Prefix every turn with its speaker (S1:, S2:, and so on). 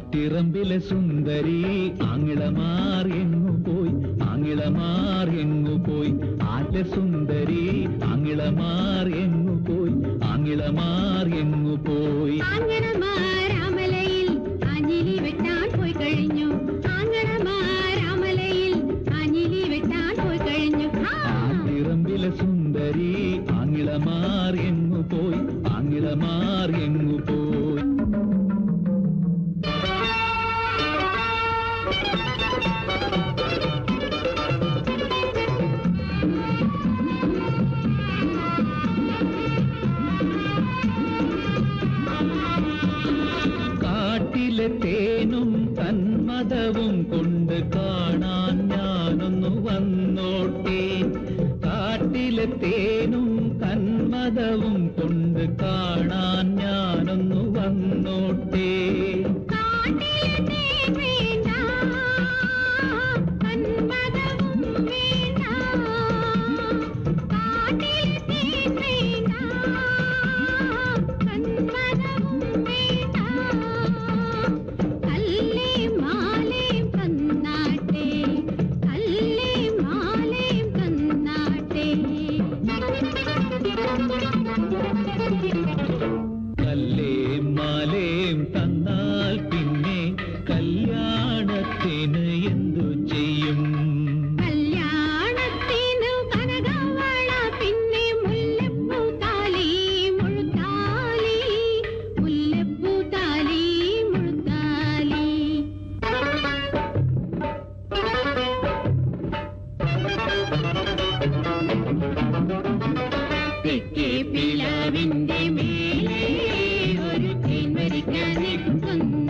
S1: ആറ്റിറമ്പിലെ സുന്ദരി ആങ്ങിളമാർ എങ്ങു പോയി ആങ്ങിളമാർ എങ്ങു പോയി ആറ്റെ സുന്ദരി ആങ്ങിളമാർ എങ്ങു പോയി ആങ്ങിളമാർ എങ്ങു പോയി
S2: ആങ്ങണമാരാമലയിൽ ആഞ്ഞിലി വെട്ടാൻ പോയി കഴിഞ്ഞു ആങ്ങണമാരാമലയിൽ ആഞ്ഞിലി വെട്ടാൻ പോയി കഴിഞ്ഞു ആ.
S1: ആറ്റിറമ്പിലെ സുന്ദരി ആങ്ങിളമാർ എങ്ങു പോയി ആങ്ങിളമാർ എങ്ങു പോയി കാട്ടിലെ തേനും തന്മതവും കൊണ്ട് കാണാൻ ഞാനൊന്നു വന്നോട്ടെ കാട്ടിലെ തേനും തന്മതവും കൊണ്ട് കാണാൻ ഞാനൊന്നു വന്നോട്ടെ
S2: കാട്ടിലെ തേൻ വേണ്ട, കന്മദവും വേണ്ട. കാട്ടിലെ തേൻ വേണ്ട, കന്മദവും വേണ്ട. കല്ലേം മാലേം തന്നാട്ടെ, കല്ലേം മാലേം തന്നാട്ടെ.
S1: കല്ലേം മാലേം തന്നാൽ പിന്നെ കല്യാണത്തിന് എന്തു ചെയ്യും
S2: കല്യാണത്തിനു കനകവള പിന്നെ മുല്ലപ്പൂ താലി മുഴുത്താലി മുല്ലപ്പൂ താലി മുഴുത്താലി തെക്കേ പിലാവിന്റെ മേലെ ഒരു തേൻ വരിക്കാൻ നിൽക്കുന്നു